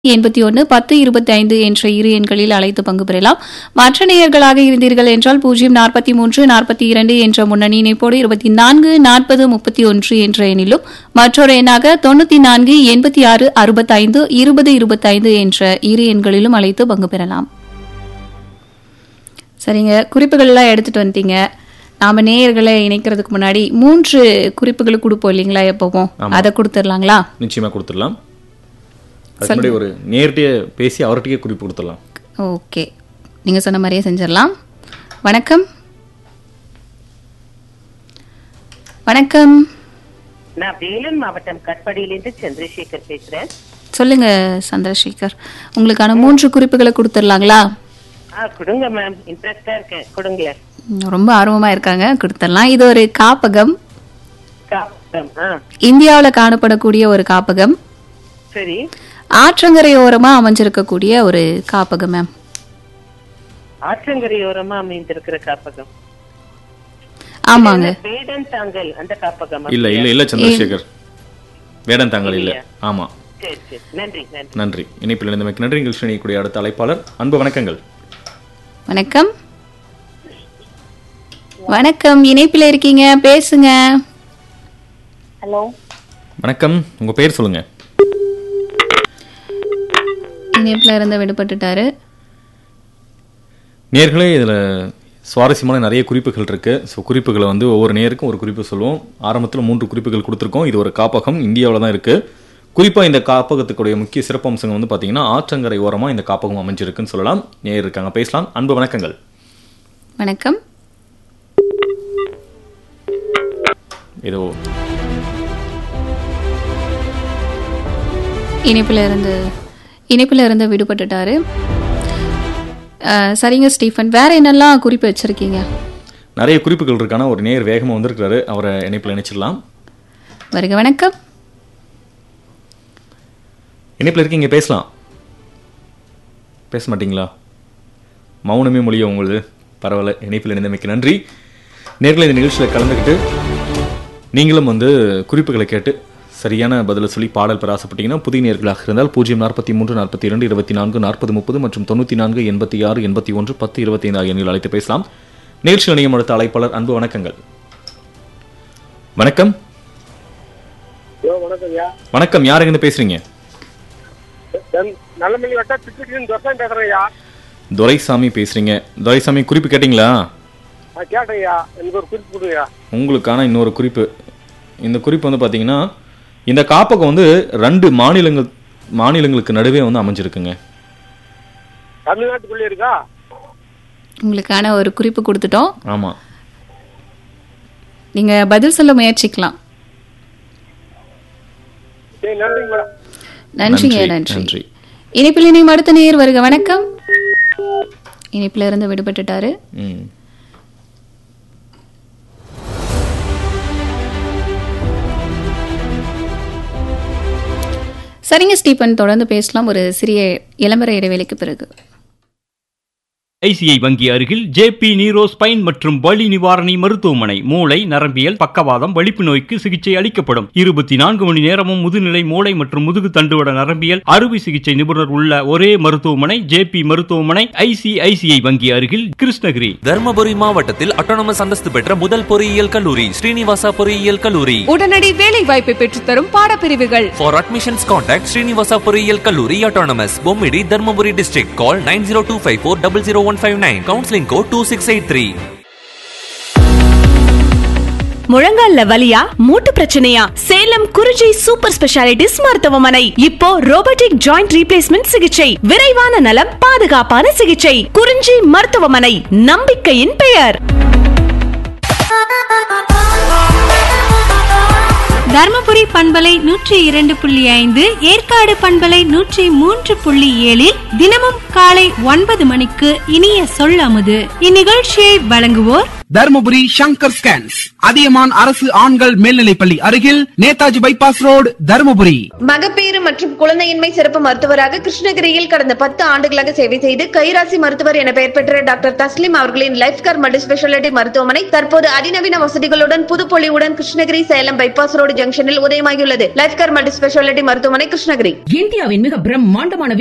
எண்பத்தி ஒன்று பத்து இருபத்தி ஐந்து என்ற இரு எண்களில் அழைத்து பங்கு பெறலாம் மற்ற நேயர்களாக இருந்தீர்கள் என்றால் பூஜ்ஜியம் நாற்பத்தி மூன்று நாற்பத்தி இரண்டு என்ற முன்னணி இணைப்போடு இருபத்தி நான்கு நாற்பது முப்பத்தி ஒன்று என்ற எண்ணிலும் மற்றொரு எண்ணாக தொண்ணூத்தி நான்கு எண்பத்தி ஆறு அறுபத்தைந்து இருபது இருபத்தைந்து என்ற இரு எண்களிலும் அழைத்து பங்கு பெறலாம் சரிங்க குறிப்புகள்லாம் எடுத்துட்டு வந்துட்டீங்க நாம நேயர்களை இணைக்கிறதுக்கு முன்னாடி மூன்று குறிப்புகள் கொடுப்போம் இல்லைங்களா எப்பவும் அதை கொடுத்துடலாங்களா நிச்சயமா கொடுத்துடலாம் அதுக்கு முன்னாடி ஒரு நேர்கிட்டயே பேசி அவர்கிட்டயே குறிப்பு கொடுத்துடலாம் ஓகே நீங்க சொன்ன மாதிரியே செஞ்சிடலாம் வணக்கம் வணக்கம் நான் வேலூர் மாவட்டம் கட்படியிலிருந்து சந்திரசேகர் பேசுறேன் சொல்லுங்க சந்திரசேகர் உங்களுக்கான மூன்று குறிப்புகளை கொடுத்துடலாங்களா ஆ கொடுங்க மேம் இன்ட்ரெஸ்டா இருக்கேன் கொடுங்களேன் ம், ரொம்ப ஆர்வமா இருக்காங்க கொடுத்துடலாம் இது ஒரு காப்பகம் காப்பகம் ஆ இந்தியாவில் காணப்படக்கூடிய ஒரு காப்பகம் சரி ஆற்றங்கரையோரமா அமைஞ்சிருக்கக்கூடிய ஒரு காப்பகம் மேம் ஆற்றங்கரையோரமா அமைந்திருக்கிற காப்பகம் ஆமாங்க வேடன் தாங்கல் அந்த காப்பகம் இல்ல இல்ல இல்ல சந்திரசேகர் வேடந்தாங்கல் இல்ல ஆமா சரி சரி நன்றி நன்றி நன்றி இணைப்பில் இணைந்தமைக்கு நன்றி நிகழ்ச்சி இணையக்கூடிய அடுத்த அழைப்பாளர் அன்பு வணக்கங்கள் வணக்கம் வணக்கம் இணைப்பில் இருக்கீங்க பேசுங்க ஹலோ வணக்கம் உங்க பேர் சொல்லுங்க இணைப்பில் இருந்து விடுபட்டுட்டாரு நேர்களே இதுல சுவாரஸ்யமான நிறைய குறிப்புகள் இருக்கு ஸோ குறிப்புகளை வந்து ஒவ்வொரு நேருக்கும் ஒரு குறிப்பு சொல்லுவோம் ஆரம்பத்தில் மூன்று குறிப்புகள் கொடுத்துருக்கோம் இது ஒரு காப்பகம் இந்தியாவில் தான் இருக்கு குறிப்பா இந்த காப்பகத்துக்குடைய முக்கிய சிறப்பம்சங்கள் வந்து பாத்தீங்கன்னா ஆற்றங்கரை ஓரமா இந்த காப்பகம் அமைஞ்சிருக்குன்னு சொல்லலாம் நேர் இருக்காங்க பேசலாம் அன்பு வணக்கங்கள் வணக்கம் ஏதோ இணைப்பில் இருந்து இணைப்பில் இருந்து விடுபட்டுட்டாரு அஹ், சரிங்க ஸ்டீஃபன் வேற என்னெல்லாம் குறிப்பு வச்சிருக்கீங்க நிறைய குறிப்புகள் இருக்கான ஒரு நேர் வேகமா வந்திருக்காரு அவரை இணைப்பில் இணைச்சிடலாம் வருக வணக்கம் இணைப்பில் இருக்கீங்க பேசலாம் பேச மாட்டீங்களா மௌனமே மொழியா உங்களுது பரவாயில்ல இணைப்பில் இணைந்தமைக்கு நன்றி நேர்களை இந்த நிகழ்ச்சியில் கலந்துக்கிட்டு நீங்களும் வந்து குறிப்புகளை கேட்டு சரியான பதிலை சொல்லி பாடல் பெற ஆசைப்பட்டீங்கன்னா புதிய நேர்களாக இருந்தால் பூஜ்ஜியம் நாற்பத்தி மூன்று நாற்பத்தி இரண்டு இருபத்தி நான்கு நாற்பது முப்பது மற்றும் தொண்ணூற்றி நான்கு எண்பத்தி ஆறு எண்பத்தி ஒன்று பத்து இருபத்தி ஐந்து ஆகிய எண்ணில் அழைத்து பேசலாம் நிகழ்ச்சி இணையம் அடுத்த அழைப்பாளர் அன்பு வணக்கங்கள் வணக்கம் ஹலோ வணக்கம் ஐயா வணக்கம் யாருங்கன்னு பேசுறீங்க நல்லமல்லி வட்டா பிச்சுக்கின்னு துரசாமி பேசுறேன் ஐயா துரைசாமி பேசுறீங்க துரைசாமி குறிப்பு கேட்டிங்களா நான் கேட்டேன் ஐயா எனக்கு ஒரு குறிப்பு கொடுங்கய்யா உங்களுக்கான இன்னொரு குறிப்பு இந்த குறிப்பு வந்து பார்த்தீங்கன்னா இந்த காப்பகம் வந்து ரெண்டு மாநிலங்கள் மாநிலங்களுக்கு நடுவே வந்து அமைஞ்சிருக்குங்க தமிழ்நாட்டுக்குள்ளே இருக்கா உங்களுக்கான ஒரு குறிப்பு கொடுத்துட்டோம் ஆமாம் நீங்க பதில் சொல்ல முயற்சிக்கலாம் சரி நன்றிங்க மேடம் நன்றிங்க நன்றி, நன்றி நன்றி. இணைப்பில் இணையும் அடுத்த நேர் வருக வணக்கம் இணைப்பில் இருந்து விடுபட்டுட்டாரு ம் சரிங்க ஸ்டீபன் தொடர்ந்து பேசலாம் ஒரு சிறிய இளம்பர இடைவேளைக்கு பிறகு ஐசிஐ வங்கி அருகில் ஜேபி நீரோ ஸ்பைன் மற்றும் வலி நிவாரணி மருத்துவமனை மூளை நரம்பியல் பக்கவாதம் வலிப்பு நோய்க்கு சிகிச்சை அளிக்கப்படும் இருபத்தி நான்கு மணி நேரமும் முதுநிலை மூளை மற்றும் முதுகு தண்டுவட நரம்பியல் அறுவை சிகிச்சை நிபுணர் உள்ள ஒரே மருத்துவமனை ஜேபி மருத்துவமனை ஐசிஐசிஐ வங்கி அருகில் கிருஷ்ணகிரி தர்மபுரி மாவட்டத்தில் அட்டானமஸ் அந்தஸ்து பெற்ற முதல் பொறியியல் கல்லூரி ஸ்ரீனிவாசா பொறியியல் கல்லூரி உடனடி வேலை வாய்ப்பை பெற்றுத்தரும் பாடப்பிரிவுகள் For admissions contact Srinivasa பொறியியல் கல்லூரி autonomous Bommidi Dharmapuri district call 9025400159 counseling code 2683 முழங்கால்ல வலியா மூட்டு பிரச்சனையா சேலம் குறிஞ்சி சூப்பர் ஸ்பெஷாலிட்டிஸ் மருத்துவமனை இப்போ ரோபோட்டிக் ஜாயிண்ட் ரீப்ளேஸ்மெண்ட் சிகிச்சை விரைவான நலம் பாதுகாப்பான சிகிச்சை குறிஞ்சி மருத்துவமனை நம்பிக்கையின் பெயர் தர்மபுரி பண்பலை நூற்றி இரண்டு புள்ளி ஐந்து ஏற்காடு பண்பலை நூற்றி மூன்று புள்ளி ஏழில் தினமும் காலை ஒன்பது மணிக்கு இனிய சொல் அமுது இந்நிகழ்ச்சியை வழங்குவோர் தர்மபுரி சங்கர் ஸ்கேன்ஸ் அதியமான் அரசு ஆண்கள் மேல்நிலைப்பள்ளி அருகில் நேதாஜி பைபாஸ் ரோடு தர்மபுரி மகப்பேறு மற்றும் குழந்தையின்மை சிறப்பு மருத்துவராக கிருஷ்ணகிரியில் கடந்த பத்து ஆண்டுகளாக சேவை செய்து கைராசி மருத்துவர் என பெயர் பெற்ற டாக்டர் தஸ்லிம் அவர்களின் லைஃப் கார் மல்டி ஸ்பெஷாலிட்டி மருத்துவமனை தற்போது அதிநவீன வசதிகளுடன் புதுப்பொலிவுடன் கிருஷ்ணகிரி சேலம் பைபாஸ் ரோடு ஜங்ஷனில் உதயமாகியுள்ளது லைஃப் கார் மல்டி ஸ்பெஷாலிட்டி மருத்துவமனை கிருஷ்ணகிரி இந்தியாவின் மிக பிரம்மாண்டமான